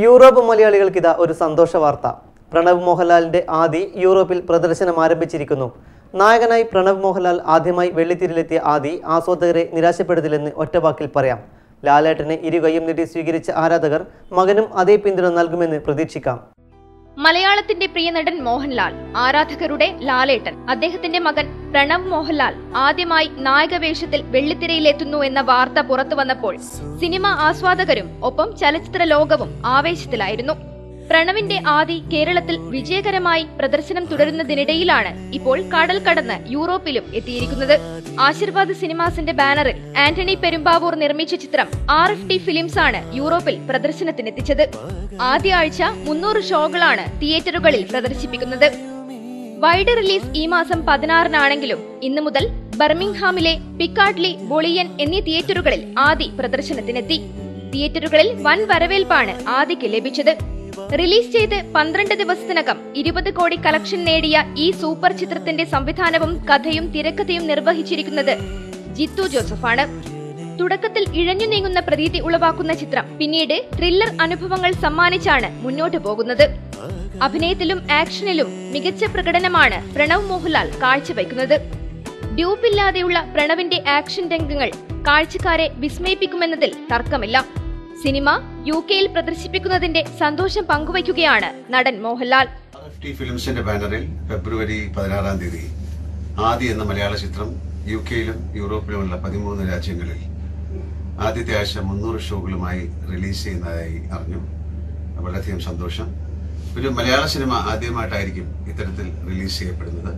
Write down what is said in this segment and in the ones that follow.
Europe മലയാളികൾക്കിതാ ഒരു സന്തോഷ വാർത്ത പ്രണവ് മോഹൻലാലിന്റെ ആദി യൂറോപ്പിൽ പ്രദർശനം ആരംഭിച്ചിരിക്കുന്നു നായകനായി പ്രണവ് മോഹൻലാൽ ആദ്യമായി വെള്ളിത്തിരിലെത്തിയ ആദി ആസ്വാദകരെ നിരാശപ്പെടുത്തില്ലെന്ന് ഒറ്റവാക്കിൽ പറയാം ലാലേട്ടനെ ഇരുകൈയും നീട്ടി സ്വീകരിച്ച ആരാധകർ മകനും അതേ പിന്തുണ നൽകുമെന്ന് പ്രതീക്ഷിക്കാം മലയാളത്തിന്റെ പ്രിയ നടൻ മോഹൻലാൽ ആരാധകരുടെ ലാലേട്ടൻ അദ്ദേഹത്തിന്റെ മകൻ പ്രണവ് മോഹൻലാൽ ആദ്യമായി നായകവേഷത്തിൽ വെള്ളിത്തിരയിലെത്തുന്നു എന്ന വാർത്ത പുറത്തു വന്നപ്പോൾ സിനിമ ആസ്വാദകരും ഒപ്പം ചലച്ചിത്ര ലോകവും ആവേശത്തിലായിരുന്നു പ്രണവിന്റെ ആദി കേരളത്തിൽ വിജയകരമായി പ്രദർശനം തുടരുന്നതിനിടയിലാണ് ഇപ്പോൾ കടൽ കടന്ന് യൂറോപ്പിലും എത്തിയിരിക്കുന്നത് ആശീർവാദ് സിനിമാസിന്റെ ബാനറിൽ ആന്റണി പെരുമ്പാവൂർ നിർമ്മിച്ച ചിത്രം ആർ എഫ് ടി ഫിലിംസ് ആണ് യൂറോപ്പിൽ പ്രദർശനത്തിനെത്തിച്ചത് ആദ്യ ആഴ്ച മുന്നൂറ് ഷോകളാണ് തിയേറ്ററുകളിൽ പ്രദർശിപ്പിക്കുന്നത് വൈഡ് റിലീസ് ഈ മാസം പതിനാറിനാണെങ്കിലും ഇന്നു മുതൽ ബർമിംഗ്ഹാമിലെ പിക്കാഡ്ലി ബൊളിയൻ എന്നീ തിയേറ്ററുകളിൽ ആദി പ്രദർശനത്തിനെത്തി തിയേറ്ററുകളിൽ വൻ വരവേൽപ്പാണ് ആദിക്ക് ലഭിച്ചത് റിലീസ് ചെയ്ത് പന്ത്രണ്ട് ദിവസത്തിനകം ഇരുപത് കോടി കളക്ഷൻ നേടിയ ഈ സൂപ്പർ ചിത്രത്തിന്റെ സംവിധാനവും കഥയും തിരക്കഥയും നിർവഹിച്ചിരിക്കുന്നത് ജിത്തു ജോസഫാണ് തുടക്കത്തിൽ ഇഴഞ്ഞു നീങ്ങുന്ന പ്രതീതി ഉളവാക്കുന്ന ചിത്രം പിന്നീട് ത്രില്ലർ അനുഭവങ്ങൾ സമ്മാനിച്ചാണ് മുന്നോട്ടു പോകുന്നത് അഭിനയത്തിലും ആക്ഷനിലും മികച്ച പ്രകടനമാണ് പ്രണവ് മോഹൻലാൽ കാഴ്ചവെക്കുന്നത് ഡ്യൂപ്പില്ലാതെയുള്ള പ്രണവിന്റെ ആക്ഷൻ രംഗങ്ങൾ കാഴ്ചക്കാരെ വിസ്മയിപ്പിക്കുമെന്നതിൽ തർക്കമില്ല സിനിമ യു കെയിൽ പ്രദർശിപ്പിക്കുന്നതിന്റെ സന്തോഷം പങ്കുവയ്ക്കുകയാണ് നടൻ മോഹൻലാൽ എഫ് ടി ഫിലിംസിന്റെ ബാനറിൽ ഫെബ്രുവരി പതിനാറാം തീയതി ആദി എന്ന മലയാള ചിത്രം യു കെയിലും യൂറോപ്പിലുമുള്ള പതിമൂന്ന് രാജ്യങ്ങളിൽ ആദ്യത്തെ ആഴ്ച മുന്നൂറ് ഷോകളുമായി റിലീസ് ചെയ്യുന്നതായി അറിഞ്ഞു വളരെയധികം സന്തോഷം ഒരു മലയാള സിനിമ ആദ്യമായിട്ടായിരിക്കും ഇത്തരത്തിൽ റിലീസ് ചെയ്യപ്പെടുന്നത്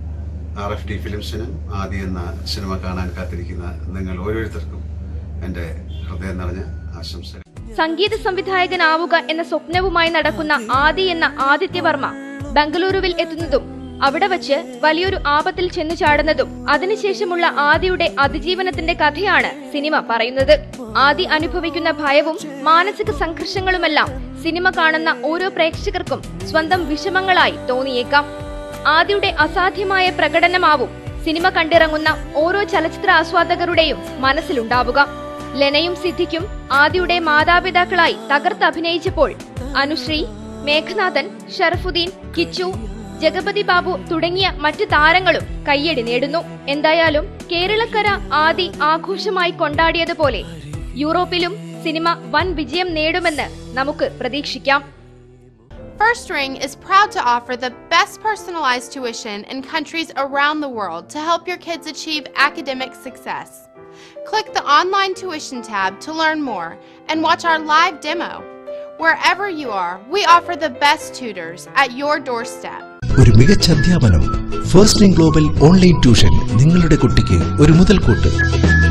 ആർ എഫ് ടി ഫിലിംസിനും ആദി എന്ന സിനിമ കാണാൻ കാത്തിരിക്കുന്ന നിങ്ങൾ ഓരോരുത്തർക്കും എൻ്റെ ഹൃദയം നിറഞ്ഞ ആശംസകൾ സംഗീത സംവിധായകനാവുക എന്ന സ്വപ്നവുമായി നടക്കുന്ന ആദി എന്ന ആദിത്യവർമ്മ ബംഗളൂരുവിൽ എത്തുന്നതും അവിടെ വച്ച് വലിയൊരു ആപത്തിൽ ചെന്നു ചാടുന്നതും അതിനുശേഷമുള്ള ആദിയുടെ അതിജീവനത്തിന്റെ കഥയാണ് സിനിമ പറയുന്നത് ആദി അനുഭവിക്കുന്ന ഭയവും മാനസിക സംഘർഷങ്ങളുമെല്ലാം സിനിമ കാണുന്ന ഓരോ പ്രേക്ഷകർക്കും സ്വന്തം വിഷമങ്ങളായി തോന്നിയേക്കാം ആദിയുടെ അസാധ്യമായ പ്രകടനമാവും സിനിമ കണ്ടിറങ്ങുന്ന ഓരോ ചലച്ചിത്ര ആസ്വാദകരുടെയും മനസ്സിലുണ്ടാവുക ലെനയും സിദ്ധിക്കും ആദിയുടെ മാതാപിതാക്കളായി തകർത്ത് അഭിനയിച്ചപ്പോൾ അനുശ്രീ മേഘനാഥൻ ഷറഫുദ്ദീൻ കിച്ചു ജഗപതി ബാബു തുടങ്ങിയ മറ്റു താരങ്ങളും കയ്യടി നേടുന്നു എന്തായാലും കേരളക്കര ആദി ആഘോഷമായി കൊണ്ടാടിയതുപോലെ യൂറോപ്പിലും സിനിമ വൻ വിജയം നേടുമെന്ന് നമുക്ക് പ്രതീക്ഷിക്കാം First Ring is proud to offer the best personalized tuition in countries around the world to help your kids achieve academic success. Click the online tuition tab to learn more and watch our live demo. Wherever you are, we offer the best tutors at your doorstep. ഒരു മികച്ച അധ്യാപനം first in global online tuition നിങ്ങളുടെ കുട്ടിക്ക് ഒരു മുതൽക്കൂട്ട്